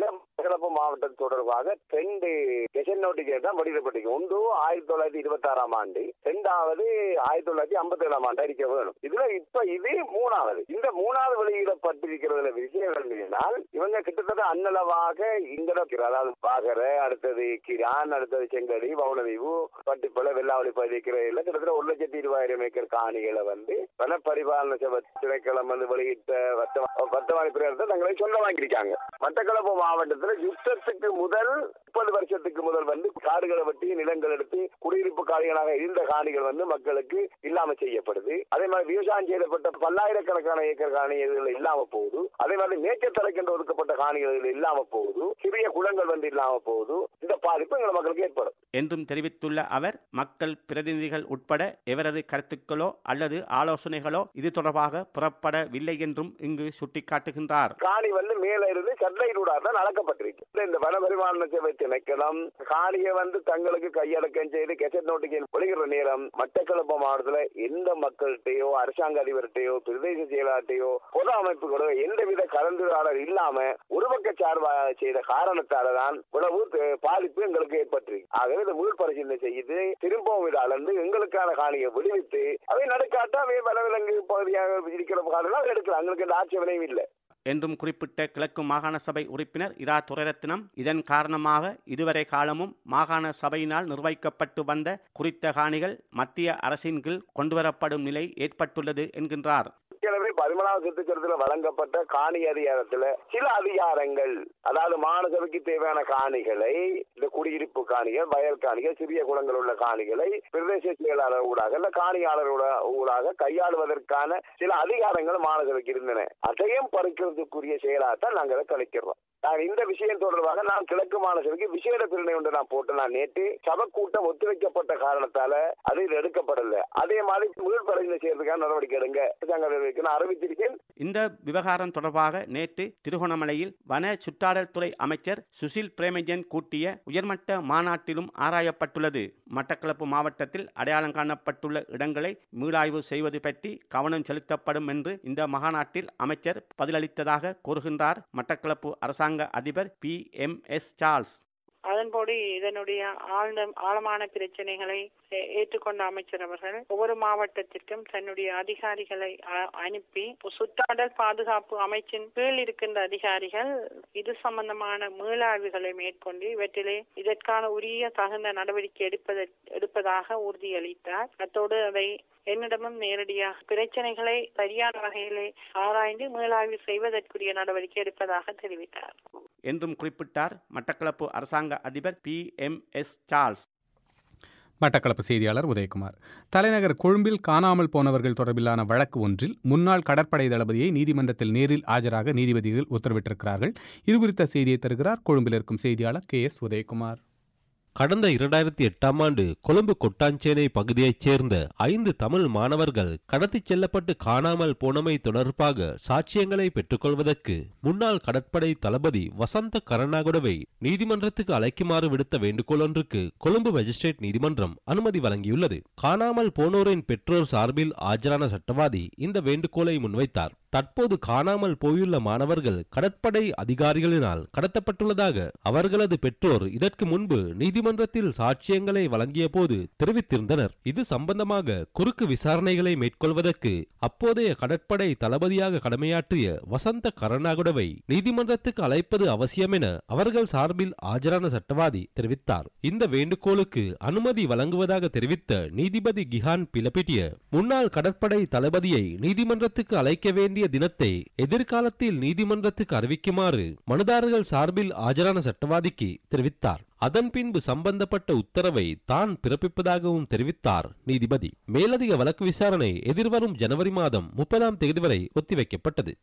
வகையில மட்டக்களப்பு மாவட்டம் தொடர்பாக ரெண்டு கெசன் நோட்டிபிகேஷன் தான் வெளியிடப்பட்டிருக்கு ஒன்று ஆயிரத்தி தொள்ளாயிரத்தி இருபத்தி ஆறாம் ஆண்டு ரெண்டாவது ஆயிரத்தி தொள்ளாயிரத்தி ஐம்பத்தி ஏழாம் ஆண்டு அடிக்க வேணும் இதுல இப்ப இது மூணாவது இந்த மூணாவது வெளியிடப்பட்டிருக்கிறதுல விஷயம் என்னென்னால் இவங்க கிட்டத்தட்ட அன்னளவாக இங்கட அதாவது பாகர அடுத்தது கிரான் அடுத்தது செங்கடி வவுனதீவு பட்டிப்பள வெள்ளாவளி பகுதிக்கிறதுல கிட்டத்தட்ட ஒரு லட்சத்தி இருபதாயிரம் ஏக்கர் காணிகளை வந்து வன பரிபாலன சபை திணைக்களம் வந்து வெளியிட்ட வர்த்த வர்த்தமானி பிரேரத்தை தங்களை சொல்ல வாங்கியிருக்காங்க மட்டக்களப்பு மாவட்டத்தில் யுத்தத்துக்கு முதல் முப்பது வருஷத்துக்கு முதல் வந்து காடுகளை வெட்டி நிலங்கள் எடுத்து குடியிருப்பு காணிகளாக இருந்த காணிகள் வந்து மக்களுக்கு இல்லாம செய்யப்படுது அதே மாதிரி விவசாயம் செய்யப்பட்ட பல்லாயிரக்கணக்கான ஏக்கர் காணிகள் இல்லாம போகுது அதே மாதிரி மேய்ச்சத்தலைக்கென்று ஒதுக்கப்பட்ட காணிகள் இல்லாம போகுது சிறிய குளங்கள் வந்து இல்லாம போகுது இந்த பாதிப்பு எங்கள் மக்களுக்கு ஏற்படும் என்றும் தெரிவித்துள்ள அவர் மக்கள் பிரதிநிதிகள் உட்பட எவரது கருத்துக்களோ அல்லது ஆலோசனைகளோ இது தொடர்பாக புறப்படவில்லை என்றும் இங்கு சுட்டிக்காட்டுகின்றார் காணி வந்து மேல இருந்து சட்டையிலூடாக தான் அளக்கப்பட்டிருக்கு இந்த வனபரிமாண சேவை திணைக்களம் காணியை வந்து தங்களுக்கு கையடக்கம் செய்து கெசட் நோட்டிகேன் வெளியிடுற நேரம் மட்டக்களப்பு மாவட்டத்துல எந்த மக்கள்கிட்டயோ அரசாங்க அதிபர்கிட்டயோ பிரதேச செயலாட்டையோ பொது அமைப்புகளோ எந்தவித கலந்துரையாடல் இல்லாம ஒரு பக்க சார்பாக செய்த காரணத்தால தான் உணவு பாதிப்பு எங்களுக்கு ஏற்பட்டிருக்கு ஆகவே இதை முழு பரிசீலனை செய்து திரும்பவும் இதை அளந்து எங்களுக்கான காணியை விடுவித்து அவை நடுக்காட்டா அவை வனவிலங்கு பகுதியாக இருக்கிற காரணம் எடுக்கலாம் எங்களுக்கு எந்த ஆட்சேபனையும் இல்லை என்றும் குறிப்பிட்ட கிழக்கு மாகாண சபை உறுப்பினர் இரா துரைரத்னம் இதன் காரணமாக இதுவரை காலமும் மாகாண சபையினால் நிர்வகிக்கப்பட்டு வந்த குறித்த காணிகள் மத்திய அரசின் கீழ் கொண்டுவரப்படும் நிலை ஏற்பட்டுள்ளது என்கின்றார் ஏற்கனவே பதிமூணாவது திருத்தச்சட்டத்தில் வழங்கப்பட்ட காணி அதிகாரத்துல சில அதிகாரங்கள் அதாவது மாநகருக்கு தேவையான காணிகளை இந்த குடியிருப்பு காணிகள் வயல் காணிகள் சிறிய குளங்கள் உள்ள காணிகளை பிரதேச செயலாளர் ஊடாக இல்ல காணியாளர் ஊடாக கையாளுவதற்கான சில அதிகாரங்கள் மாநகருக்கு இருந்தன அதையும் பறிக்கிறதுக்குரிய செயலாகத்தான் நாங்கள் அதை கழிக்கிறோம் நான் இந்த விஷயம் தொடர்பாக நான் கிழக்கு மாநகருக்கு விசேட பிரிவினை ஒன்று நான் போட்டு நான் நேற்று சபை கூட்டம் ஒத்துழைக்கப்பட்ட காரணத்தால அது எடுக்கப்படல அதே மாதிரி முதல் பரிசீலனை செய்யறதுக்கான நடவடிக்கை எடுங்க நான் அறிவித்திருக்கேன் இந்த விவகாரம் தொடர்பாக நேற்று திருகோணமலையில் வன சுற்றாடல் துறை அமைச்சர் சுசில் பிரேமஜன் கூட்டிய உயர்மட்ட மாநாட்டிலும் ஆராயப்பட்டுள்ளது மட்டக்களப்பு மாவட்டத்தில் அடையாளம் காணப்பட்டுள்ள இடங்களை மீளாய்வு செய்வது பற்றி கவனம் செலுத்தப்படும் என்று இந்த மாநாட்டில் அமைச்சர் பதிலளித்ததாக கூறுகின்றார் மட்டக்களப்பு அரசாங்க அதிபர் பி எம் எஸ் சார்ல்ஸ் அதன்படி இதனுடைய ஆழ்ந்த ஆழமான பிரச்சனைகளை ஏற்றுக்கொண்ட அமைச்சர் அவர்கள் ஒவ்வொரு மாவட்டத்திற்கும் தன்னுடைய அதிகாரிகளை அனுப்பி சுற்றாடல் பாதுகாப்பு அமைச்சின் கீழ் இருக்கின்ற அதிகாரிகள் இது சம்பந்தமான மீளாய்வுகளை மேற்கொண்டு இவற்றிலே இதற்கான உரிய தகுந்த நடவடிக்கை எடுப்பத எடுப்பதாக உறுதியளித்தார் அத்தோடு அதை என்னிடமும் நேரடியாக பிரச்சனைகளை சரியான வகையிலே ஆராய்ந்து மீளாய்வு செய்வதற்குரிய நடவடிக்கை எடுப்பதாக தெரிவித்தார் என்றும் குறிப்பிட்டார் மட்டக்களப்பு அரசாங்க அதிபர் P M S Charles Batticaloa செய்தியாளர் உதயகுமார் தலைநகர் கொழும்பில் காணாமல் போனவர்கள் தொடர்பிலான வழக்கு ஒன்றில் முன்னாள் கடற்படை தளபதியை நீதிமன்றத்தில் நேரில் ஆஜராக நீதிபதிகள் உத்தரவிட்டிருக்கிறார்கள் இதுகுறித்த செய்தியை தருகிறார் கொழும்பில் இருக்கும் செய்தியாளர் கே எஸ் உதயகுமார் கடந்த இரண்டாயிரத்தி எட்டாம் ஆண்டு கொழும்பு கொட்டாஞ்சேனை பகுதியைச் சேர்ந்த ஐந்து தமிழ் மாணவர்கள் கடத்திச் செல்லப்பட்டு காணாமல் போனமை தொடர்பாக சாட்சியங்களை பெற்றுக்கொள்வதற்கு முன்னாள் கடற்படை தளபதி வசந்த கருணாகுடவை நீதிமன்றத்துக்கு அழைக்குமாறு விடுத்த வேண்டுகோள் ஒன்றுக்கு கொழும்பு மேஜிஸ்ட்ரேட் நீதிமன்றம் அனுமதி வழங்கியுள்ளது காணாமல் போனோரின் பெற்றோர் சார்பில் ஆஜரான சட்டவாதி இந்த வேண்டுகோளை முன்வைத்தார் தற்போது காணாமல் போயுள்ள மாணவர்கள் கடற்படை அதிகாரிகளினால் கடத்தப்பட்டுள்ளதாக அவர்களது பெற்றோர் இதற்கு முன்பு நீதிமன்றத்தில் சாட்சியங்களை வழங்கிய போது தெரிவித்திருந்தனர் இது சம்பந்தமாக குறுக்கு விசாரணைகளை மேற்கொள்வதற்கு அப்போதைய கடற்படை தளபதியாக கடமையாற்றிய வசந்த கருணாகுடவை நீதிமன்றத்துக்கு அழைப்பது அவசியம் என அவர்கள் சார்பில் ஆஜரான சட்டவாதி தெரிவித்தார் இந்த வேண்டுகோளுக்கு அனுமதி வழங்குவதாக தெரிவித்த நீதிபதி கிஹான் பிலபிட்டிய முன்னாள் கடற்படை தளபதியை நீதிமன்றத்துக்கு அழைக்க வேண்டிய வேண்டிய தினத்தை எதிர்காலத்தில் நீதிமன்றத்துக்கு அறிவிக்குமாறு மனுதாரர்கள் சார்பில் ஆஜரான சட்டவாதிக்கு தெரிவித்தார் அதன் பின்பு சம்பந்தப்பட்ட உத்தரவை தான் பிறப்பிப்பதாகவும் தெரிவித்தார் நீதிபதி மேலதிக வழக்கு விசாரணை எதிர்வரும் ஜனவரி மாதம் முப்பதாம் தேதி வரை ஒத்திவைக்கப்பட்டது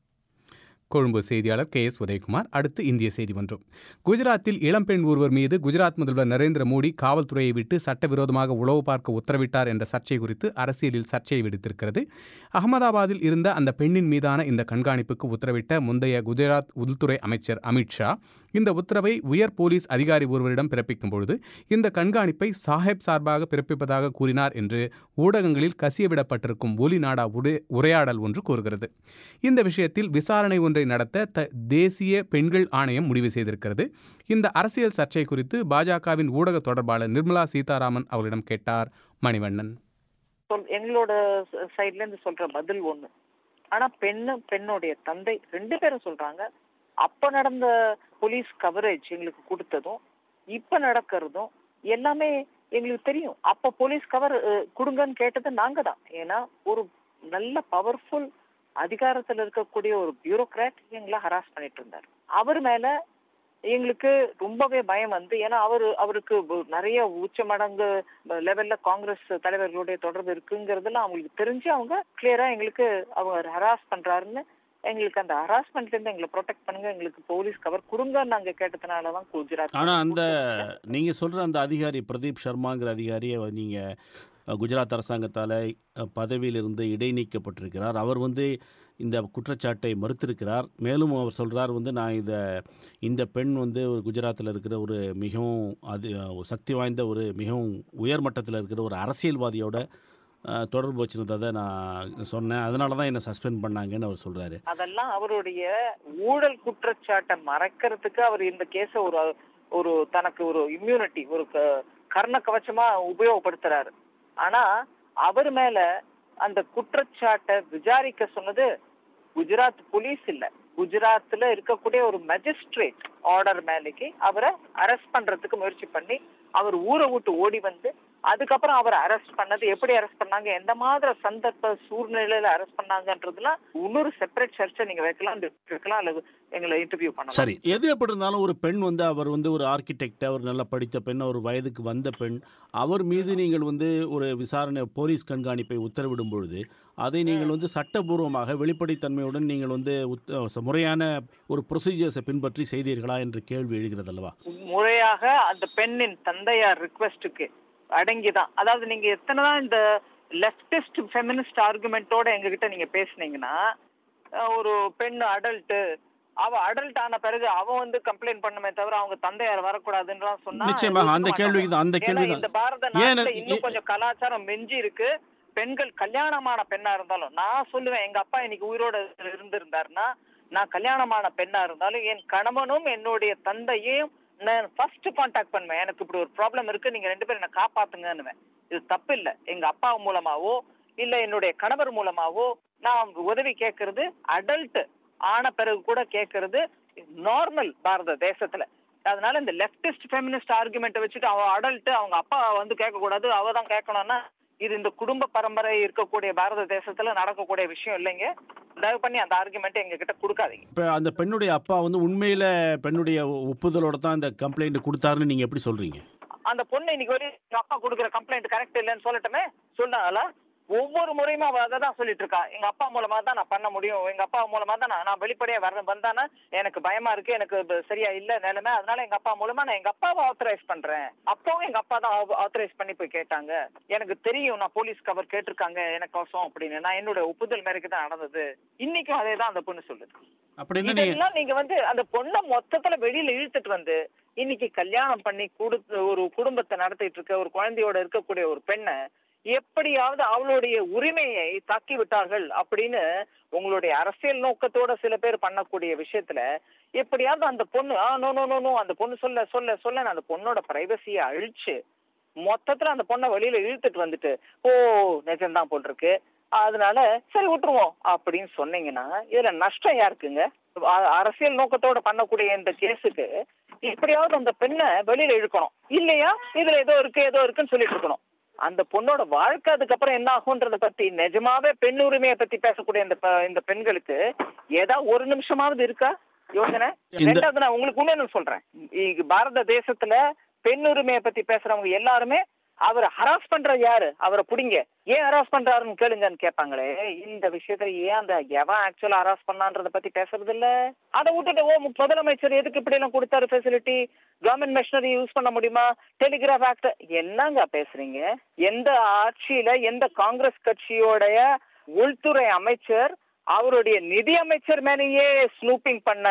கொழும்பு செய்தியாளர் கே எஸ் உதயகுமார் அடுத்து இந்திய செய்தி ஒன்றும் குஜராத்தில் இளம்பெண் ஒருவர் மீது குஜராத் முதல்வர் நரேந்திர மோடி காவல்துறையை விட்டு சட்டவிரோதமாக உளவு பார்க்க உத்தரவிட்டார் என்ற சர்ச்சை குறித்து அரசியலில் சர்ச்சையை விடுத்திருக்கிறது அகமதாபாத்தில் இருந்த அந்த பெண்ணின் மீதான இந்த கண்காணிப்புக்கு உத்தரவிட்ட முந்தைய குஜராத் உள்துறை அமைச்சர் அமித்ஷா இந்த உத்தரவை உயர் போலீஸ் அதிகாரி ஒருவரிடம் பிறப்பிக்கும் பொழுது இந்த கண்காணிப்பை சாஹேப் சார்பாக பிறப்பிப்பதாக கூறினார் என்று ஊடகங்களில் கசியவிடப்பட்டிருக்கும் ஒலி நாடா உரை- உரையாடல் ஒன்று கூறுகிறது இந்த விஷயத்தில் விசாரணை ஒன்றை நடத்த த தேசிய பெண்கள் ஆணையம் முடிவு செய்திருக்கிறது இந்த அரசியல் சர்ச்சை குறித்து பாஜகவின் ஊடக தொடர்பாளர் நிர்மலா சீதாராமன் அவர்களிடம் கேட்டார் மணிவண்ணன் சொல் எங்களோட சைட்ல இருந்து சொல்ற பதில் ஒண்ணு ஆனா பெண்ணு பெண்ணுடைய தந்தை ரெண்டு பேரும் சொல்றாங்க அப்ப நடந்த போலீஸ் கவரேஜ் எங்களுக்கு கொடுத்ததும் இப்ப நடக்கிறதும் எல்லாமே எங்களுக்கு தெரியும் அப்ப போலீஸ் கவர் கொடுங்கன்னு கேட்டது நாங்க தான் ஏன்னா ஒரு நல்ல பவர்ஃபுல் அதிகாரத்துல இருக்கக்கூடிய ஒரு பியூரோக்ராட் எங்களை ஹராஸ் பண்ணிட்டு இருந்தார் அவர் மேல எங்களுக்கு ரொம்பவே பயம் வந்து ஏன்னா அவரு அவருக்கு வ- நிறைய உச்ச மடங்கு லெவல்ல காங்கிரஸ் தலைவர்களுடைய தொடர்பு இருக்குங்கிறதுலாம் அவங்களுக்கு தெரிஞ்சு அவங்க கிளியரா எங்களுக்கு அவங்க ஹராஸ் பண்றாருன்னு எங்களுக்கு அந்த ஹராஸ்மெண்ட்ல இருந்து எங்களை ப்ரொடெக்ட் பண்ணுங்க எங்களுக்கு போலீஸ் கவர் கொடுங்கன்னு நாங்க கேட்டதுனாலதான் குஜராத் ஆனால் அந்த நீங்கள் சொல்கிற அந்த அதிகாரி பிரதீப் சர்மாங்கிற அதிகாரியை நீங்கள் குஜராத் அரசாங்கத்தால் பதவியிலிருந்து இடைநீக்கப்பட்டிருக்கிறார் அவர் வந்து இந்த குற்றச்சாட்டை மறுத்திருக்கிறார் மேலும் அவர் சொல்கிறார் வந்து நான் இதை இந்த பெண் வந்து ஒரு குஜராத்தில் இருக்கிற ஒரு மிகவும் அது ஒரு சக்தி வாய்ந்த ஒரு மிகவும் உயர்மட்டத்தில் இருக்கிற ஒரு அரசியல்வாதியோட அஹ், தொடர்பு வச்சிருந்ததை நான் சொன்னேன் அதனால தான் என்னை சஸ்பெண்ட் பண்ணாங்கன்னு அவர் சொல்கிறாரு அதெல்லாம் அவருடைய ஊழல் குற்றச்சாட்டை மறைக்கிறதுக்கு அவர் இந்த கேஸ ஒரு ஒரு தனக்கு ஒரு இம்யூனிட்டி ஒரு க- கர்ண கவச்சமா உபயோகப்படுத்துறாரு ஆனா அவர் மேல அந்த குற்றச்சாட்டை விசாரிக்க சொன்னது குஜராத் போலீஸ் இல்ல குஜராத்ல இருக்கக்கூடிய ஒரு மேஜிஸ்ட்ரேட் ஆர்டர் மேலேக்கு அவரை அரெஸ்ட் பண்றதுக்கு முயற்சி பண்ணி அவர் ஊரை விட்டு ஓடி வந்து அதுக்கப்புறம் அவரை அரெஸ்ட் பண்ணது எப்படி அரெஸ்ட் பண்ணாங்க எந்த மாதிரி சந்தர்ப்ப சூழ்நிலையில அரெஸ்ட் பண்ணாங்கன்றதுலாம் இன்னொரு செப்பரேட் சர்ச்சை நீங்க வைக்கலாம் வைக்கலாம் அல்லது எங்களை இன்டர்வியூ பண்ணலாம் சரி எது எப்படி இருந்தாலும் ஒரு பெண் வந்து அவர் வந்து ஒரு ஆர்கிடெக்ட் அவர் நல்லா படித்த பெண் ஒரு வயதுக்கு வந்த பெண் அவர் மீது நீங்கள் வந்து ஒரு விசாரணை போலீஸ் கண்காணிப்பை உத்தரவிடும் பொழுது அதை நீங்கள் வந்து சட்டபூர்வமாக வெளிப்படைத்தன்மையுடன் நீங்கள் வந்து உத்த- முறையான ஒரு ப்ரொசீஜர்ஸை பின்பற்றி செய்தீர்களா என்ற கேள்வி எழுகிறது அல்லவா முறையாக அந்த பெண்ணின் தந்தையார் ரிக்வெஸ்டுக்கு அடங்கிதான் அதாவது நீங்க எத்தனை தான் இந்த லெப்டிஸ்ட் ஃபெமினிஸ்ட் ஆர்குமெண்டோட எங்ககிட்ட நீங்க பேசுனீங்கன்னா அஹ், ஒரு பெண் அடல்ட் அவ அடல்ட் ஆன பிறகு அவ வந்து கம்ப்ளைண்ட் பண்ணுமே தவிர அவங்க தந்தையார் வரக்கூடாதுன்னு சொன்னா நிச்சயமாக அந்த ஒத்துக்க கேள்விக்கு தான் அந்த ஏன்னா கேள்வி இந்த தான் பாரத ஏன் நாட்டுல இன்னும் கொஞ்சம் கலாச்சாரம் மெஞ்சி இருக்கு பெண்கள் கல்யாணமான பெண்ணா இருந்தாலும் நான் சொல்லுவேன் எங்க அப்பா இன்னைக்கு உயிரோட இருந்திருந்தாருன்னா நான் கல்யாணமான பெண்ணா இருந்தாலும் என் கணவனும் என்னுடைய தந்தையும் நான் ஃபர்ஸ்ட் கான்டாக்ட் பண்ணுவேன் எனக்கு இப்படி ஒரு ப்ராப்ளம் இருக்கு நீங்க ரெண்டு பேரும் என்ன காப்பாத்துங்கன்னுவேன் இது தப்பு இல்ல எங்க அப்பா மூலமாவோ இல்ல என்னுடைய கணவர் மூலமாவோ நான் உதவி கேட்கறது அடல்ட் ஆன பிறகு கூட கேட்கறது நார்மல் பாரத தேசத்துல அதனால இந்த லெப்டிஸ்ட் ஃபெமினிஸ்ட் ஆர்குமெண்ட்டை வச்சுட்டு அவ அடல்ட் அவங்க அப்பா வந்து கேட்க கூடாது அவ தான் கேட்கணும்னா இது இந்த குடும்ப பரம்பரை இருக்கக்கூடிய பாரத தேசத்துல நடக்கக்கூடிய விஷயம் இல்லைங்க தயவு பண்ணி அந்த ஆர்குமெண்ட் எங்க கிட்ட கொடுக்காதீங்க இப்போ அந்த பெண்ணுடைய அப்பா வந்து உண்மையில் பெண்ணுடைய ஒப்புதலோட தான் இந்த கம்ப்ளைண்ட் கொடுத்தாருன்னு நீங்கள் எப்படி சொல்கிறீங்க அந்த பொண்ணு இன்னைக்கு வரையும் எங்க அப்பா கொடுக்குற கம்ப்ளைண்ட் கரெக்ட் இல்லைன்னு சொல்லட்டுமே சொன்னால ஒவ்வொரு முறையுமே அவ அதை தான் சொல்லிட்டு இருக்கா எங்க அப்பா மூலமா தான் நான் பண்ண முடியும் எங்க அப்பா மூலமா தான் நான் நான் வெளிப்படையா வர வந்தானா எனக்கு பயமா இருக்கு எனக்கு இது சரியா இல்ல நிலைமை அதனால எங்க அப்பா மூலமா நான் எங்க அப்பாவை ஆத்தரைஸ் பண்றேன் அப்பவும் எங்க அப்பா தான் ஆத்தரைஸ் பண்ணி போய் கேட்டாங்க எனக்கு தெரியும் நான் போலீஸ் கவர் கேட்டிருக்காங்க எனக்கோசம் அப்படின்னு நான் என்னோட ஒப்புதல் மேரைக்கு தான் நடந்தது இன்னைக்கும் அதே தான் அந்த பொண்ணு சொல்லுது அப்படின்னு நீங்கள் இதெல்லாம் நீங்க வந்து அந்த பொண்ணை மொத்தத்துல வெளியில இழுத்துட்டு வந்து இன்னைக்கு கல்யாணம் பண்ணி கொடுத்து ஒரு குடும்பத்தை நடத்திட்டு இருக்க ஒரு குழந்தையோட இருக்கக்கூடிய ஒரு பெண்ணை எப்படியாவது அவளுடைய உரிமையை தாக்கி விட்டார்கள் அப்படின்னு உங்களுடைய அரசியல் நோக்கத்தோட சில பேர் பண்ணக்கூடிய விஷயத்துல எப்படியாவது அந்த பொண்ணு ஆ நோ நோ நோ நோ அந்த பொண்ணு சொல்ல சொல்ல சொல்ல அந்த பொண்ணோட பிரைவசியை அழிச்சு மொத்தத்துல அந்த பொண்ணை வெளியில இழுத்துட்டு வந்துட்டு ஓ நிஜம்தான் போல் இருக்கு அதனால சரி விட்டுருவோம் அப்படின்னு சொன்னீங்கன்னா இதுல நஷ்டம் யாருக்குங்க அ- அரசியல் நோக்கத்தோட பண்ணக்கூடிய இந்த கேஸுக்கு எப்படியாவது அந்த பெண்ணை வெளியில இழுக்கணும் இல்லையா இதுல ஏதோ இருக்கு ஏதோ இருக்குன்னு சொல்லிட்டு இருக்கணும் அந்த பொண்ணோட வாழ்க்கை அதுக்கப்புறம் என்ன ஆகுன்றத பத்தி நிஜமாவே பெண் உரிமையை பத்தி பேசக்கூடிய இந்த ப- இந்த பெண்களுக்கு ஏதாவது ஒரு நிமிஷமாவது இருக்கா யோசனை இந்த- ரெண்டாவது நான் உங்களுக்கு இன்னொன்னு சொல்றேன் இங்க பாரத தேசத்துல பெண் உரிமையை பத்தி பேசுறவங்க எல்லாருமே அவரை ஹராஸ் பண்ற யாரு அவரை புடிங்க ஏன் ஹராஸ் பண்றாருன்னு கேளுங்கன்னு கேட்பாங்களே இந்த விஷயத்துல ஏன் அந்த எவன் ஆக்சுவலா ஹராஸ் பண்ணான்றத பத்தி பேசுறது இல்ல அதை விட்டுட்டு ஓ மு- முதலமைச்சர் எதுக்கு இப்படி எல்லாம் கொடுத்தாரு ஃபெசிலிட்டி கவர்மெண்ட் மெஷினரி யூஸ் பண்ண முடியுமா டெலிகிராஃப் ஆக்ட் என்னங்க பேசுறீங்க எந்த ஆட்சியில எந்த காங்கிரஸ் கட்சியோடைய உள்துறை அமைச்சர் அவருடைய நிதி அமைச்சர் மேலேயே ஸ்னூப்பிங் பண்ண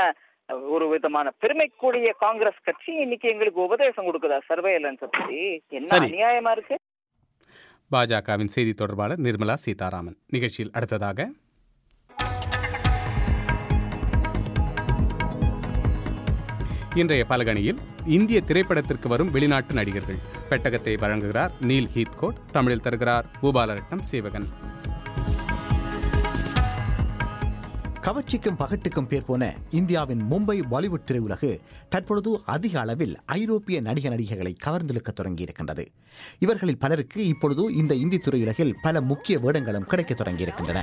ஒரு விதமான பெருமைக்குரிய காங்கிரஸ் கட்சி இன்னைக்கு எங்களுக்கு உபதேசம் கொடுக்குதா சர்வேலன்ஸ் பத்தி என்ன சரி. அநியாயமா இருக்கு பாஜகவின் செய்தி தொடர்பாளர் நிர்மலா சீதாராமன் நிகழ்ச்சியில் அடுத்ததாக இன்றைய பலகணியில் இந்திய திரைப்படத்திற்கு வரும் வெளிநாட்டு நடிகர்கள் பெட்டகத்தை வழங்குகிறார் நீல் ஹீத்கோட் தமிழில் தருகிறார் பூபாலரட்னம் சேவகன் கவர்ச்சிக்கும் பகட்டுக்கும் பேர் போன இந்தியாவின் மும்பை பாலிவுட் திரையுலகு தற்பொழுது அதிக அளவில் ஐரோப்பிய நடிக நடிகைகளை கவர்ந்திழுக்க தொடங்கியிருக்கின்றது இவர்களில் பலருக்கு இப்பொழுது இந்த இந்தி திரையுலகில் பல முக்கிய வேடங்களும் கிடைக்க தொடங்கியிருக்கின்றன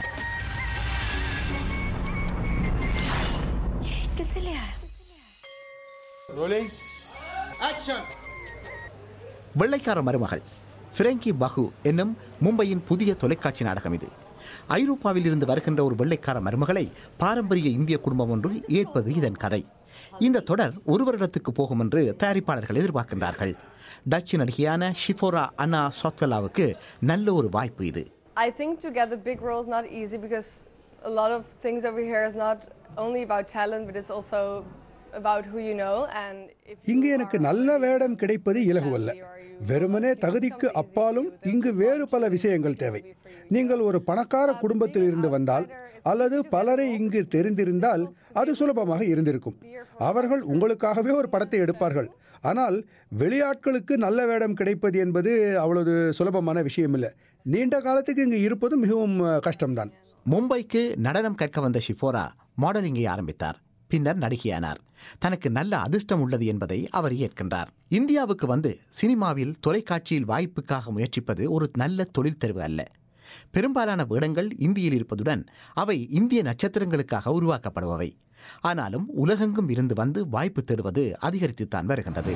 किसे ले आया रोलिंग एक्शन வெள்ளைக்கார மருமகள் ஃபிரங்கி பஹு என்னும் மும்பையின் புதிய தொலைக்காட்சி நாடகம் இது ஐரோப்பாவில் இருந்து வருகின்ற ஒரு வெள்ளைக்கார மருமகளை பாரம்பரிய இந்திய குடும்பம் ஒன்று ஏற்பது இதன் கதை இந்த தொடர் ஒரு வருடத்துக்கு போகும் என்று தயாரிப்பாளர்கள் எதிர்பார்க்கின்றார்கள் டச்சு நடிகையான ஷிஃபோரா அன்னா சோத்வலாவுக்கு நல்ல ஒரு வாய்ப்பு இது I think to get the big role is not easy because a lot of things over here is not only about talent, but it's also about who you know. And if இங்கு எனக்கு நல்ல வேடம் கிடைப்பது இலகுவல்ல வெறுமனே தகுதிக்கு அப்பாலும் இங்கு வேறு பல விஷயங்கள் தேவை நீங்கள் ஒரு பணக்கார குடும்பத்தில் இருந்து வந்தால் அல்லது பலரை இங்கு தெரிந்திருந்தால் அது சுலபமாக இருந்திருக்கும் அவர்கள் உங்களுக்காகவே ஒரு படத்தை எடுப்பார்கள் ஆனால் வெளியாட்களுக்கு நல்ல வேடம் கிடைப்பது என்பது அவ்வளவு சுலபமான விஷயம் இல்லை நீண்ட காலத்துக்கு இங்கு இருப்பது மிகவும் அஹ், கஷ்டம்தான் மும்பைக்கு நடனம் கற்க வந்த ஷிஃபோரா மாடலிங்கை ஆரம்பித்தார் பின்னர் நடிகையானார் தனக்கு நல்ல அதிர்ஷ்டம் உள்ளது என்பதை அவர் ஏற்கின்றார் இந்தியாவுக்கு வந்து சினிமாவில் தொலைக்காட்சியில் வாய்ப்புக்காக முயற்சிப்பது ஒரு நல்ல தொழில் தெரிவு அல்ல பெரும்பாலான வேடங்கள் இந்தியில் இருப்பதுடன் அவை இந்திய நட்சத்திரங்களுக்காக உருவாக்கப்படுபவை ஆனாலும் உலகெங்கும் இருந்து வந்து வாய்ப்பு தேடுவது அதிகரித்துத்தான் வருகின்றது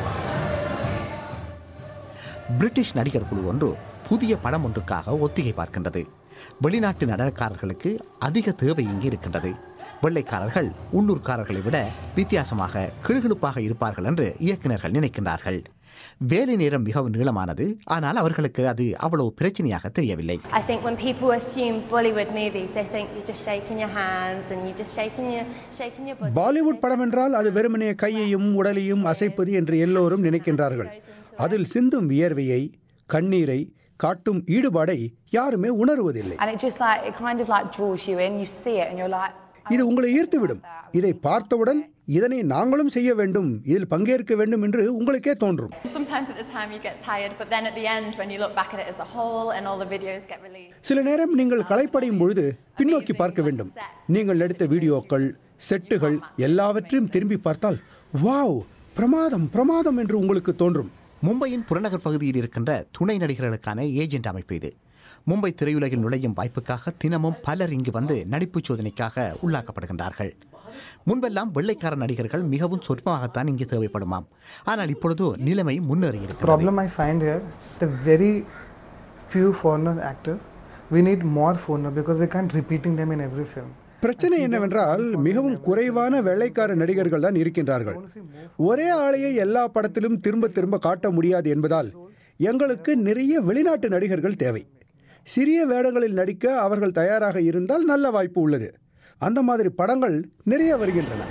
பிரிட்டிஷ் நடிகர் குழு ஒன்று புதிய படம் ஒன்றுக்காக ஒத்திகை பார்க்கின்றது வெளிநாட்டு நடனக்காரர்களுக்கு அதிக தேவை இங்கு இருக்கின்றது வெள்ளைக்காரர்கள் உள்ளூர்காரர்களை விட வித்தியாசமாக கிளுகிழுப்பாக இருப்பார்கள் என்று இயக்குநர்கள் நினைக்கின்றார்கள் வேலை நேரம் மிகவும் நீளமானது ஆனால் அவர்களுக்கு அது அவ்வளவு பிரச்சனையாக தெரியவில்லை I think when people assume Bollywood movies, they think you're just shaking your hands and you're just shaking your shaking your body. Bollywood படம் என்றால் அது வெறுமனே கையையும் உடலையும் அசைப்பது என்று எல்லோரும் நினைக்கின்றார்கள் அதில் சிந்தும் வியர்வையை கண்ணீரை காட்டும் ஈடுபாடை யாருமே உணர்வதில்லை And it just like, it kind of like draws you in, you see it and you're like, இது உங்களை ஈர்த்துவிடும் இதை பார்த்தவுடன் இதனை நாங்களும் செய்ய வேண்டும் இதில் பங்கேற்க வேண்டும் என்று உங்களுக்கே தோன்றும் sometimes at the time you get tired, but then at the end when you look back at it as a whole and all the videos get released. சில நேரம் நீங்கள் களைப்படையும் பொழுது பின்னோக்கி பார்க்க வேண்டும் நீங்கள் எடுத்த வீடியோக்கள் செட்டுகள் எல்லாவற்றையும் திரும்பி பார்த்தால் வாவ் பிரமாதம் பிரமாதம் என்று உங்களுக்கு தோன்றும் மும்பையின் புறநகர் பகுதியில் இருக்கின்ற துணை நடிகர்களுக்கான ஏஜென்ட் அமைப்பு இது மும்பை திரையுலகில் நுழையும் வாய்ப்புக்காக தினமும் பலர் இங்கு வந்து நடிப்புச் சோதனைக்காக உள்ளாக்கப்படுகின்றார்கள் முன்பெல்லாம் வெள்ளைக்கார நடிகர்கள் மிகவும் சொற்பமாகத்தான் இங்கு தேவைப்படுமாம் ஆனால் இப்பொழுது நிலைமை முன்னேறி இருக்கிறது problem I find here, the very few foreigner actors, we need more foreigner because we can't repeating them in every film. பிரச்சனை என்னவென்றால் மிகவும் குறைவான வெள்ளைக்கார நடிகர்கள் தான் இருக்கின்றார்கள் ஒரே ஆளையை எல்லா படத்திலும் திரும்ப திரும்ப காட்ட முடியாது என்பதால் எங்களுக்கு நிறைய வெளிநாட்டு நடிகர்கள் தேவை சிறிய வேடங்களில் நடிக்க அவர்கள் தயாராக இருந்தால் நல்ல வாய்ப்பு உள்ளது அந்த மாதிரி படங்கள் நிறைய வருகின்றன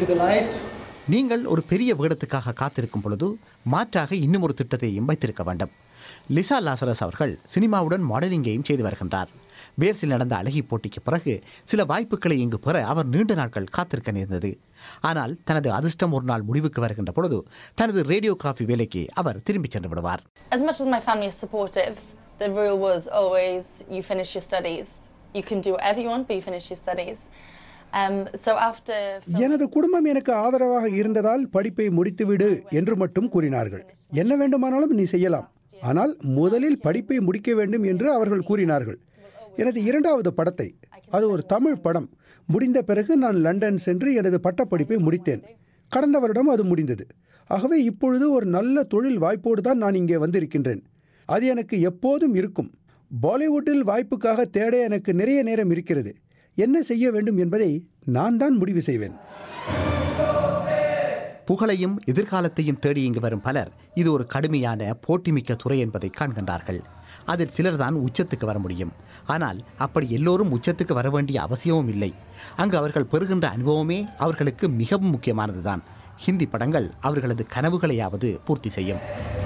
நீங்கள் ஒரு பெரிய வேடத்துக்காக காத்திருக்கும் பொழுது மாற்றாக இன்னும் ஒரு திட்டத்தையும் வைத்திருக்க வேண்டும் லிசா லாசரஸ் அவர்கள் சினிமாவுடன் மாடலிங்கையும் செய்து வருகின்றார் பேர்ஸில் நடந்த அழகி போட்டிக்கு பிறகு சில வாய்ப்புகளை இங்கு பெற அவர் நீண்ட நாட்கள் காத்திருக்க நேர்ந்தது ஆனால் தனது அதிர்ஷ்டம் ஒரு நாள் முடிவுக்கு வருகின்ற பொழுது தனது ரேடியோகிராஃபி வேலைக்கு அவர் திரும்பிச் சென்று விடுவார் As much as my family is supportive, the rule was always you finish your studies. You can do whatever you want, but you finish your studies. Um, so after எனது குடும்பம் எனக்கு ஆதரவாக இருந்ததால் படிப்பை முடித்துவிடு என்று மட்டும் கூறினார்கள் என்ன வேண்டுமானாலும் நீ செய்யலாம் ஆனால் முதலில் படிப்பை முடிக்க வேண்டும் என்று அவர்கள் கூறினார்கள் எனது இரண்டாவது படத்தை அது ஒரு தமிழ் படம் முடிந்த பிறகு நான் லண்டன் சென்று எனது பட்டப்படிப்பை முடித்தேன் கடந்த வருடம் அது முடிந்தது ஆகவே இப்பொழுது ஒரு நல்ல தொழில் வாய்ப்போடு தான் நான் இங்கே வந்திருக்கின்றேன் அது எனக்கு எப்போதும் இருக்கும் பாலிவுட்டில் வாய்ப்புக்காக தேட எனக்கு நிறைய நேரம் இருக்கிறது என்ன செய்ய வேண்டும் என்பதை நான் தான் முடிவு செய்வேன் புகழையும் எதிர்காலத்தையும் தேடி இங்கு வரும் பலர் இது ஒரு கடுமையான போட்டிமிக்க துறை என்பதை காண்கின்றார்கள் அதில் சிலர்தான் உச்சத்துக்கு வர முடியும் ஆனால் அப்படி எல்லோரும் உச்சத்துக்கு வர வேண்டிய அவசியமும் இல்லை அங்கு அவர்கள் பெறுகின்ற அனுபவமே அவர்களுக்கு மிகவும் முக்கியமானதுதான் ஹிந்தி படங்கள் அவர்களது கனவுகளையாவது பூர்த்தி செய்யும்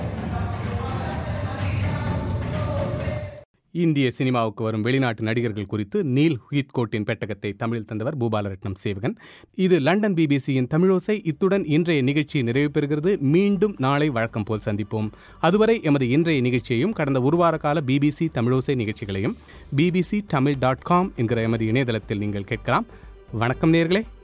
இந்திய சினிமாவுக்கு வரும் வெளிநாட்டு நடிகர்கள் குறித்து நீல் ஹுயித்கோட்டின் பெட்டகத்தை தமிழில் தந்தவர் பூபாலரட்னம் சேவகன் இது லண்டன் பிபிசியின் தமிழோசை இத்துடன் இன்றைய நிகழ்ச்சி நிறைவு பெறுகிறது மீண்டும் நாளை வழக்கம் போல் சந்திப்போம் அதுவரை எமது இன்றைய நிகழ்ச்சியையும் கடந்த ஒரு வார கால பிபிசி தமிழோசை நிகழ்ச்சிகளையும் பிபிசி தமிழ் டாட் காம் என்கிற எமது இணையதளத்தில் நீங்கள் கேட்கலாம் வணக்கம் நேர்களே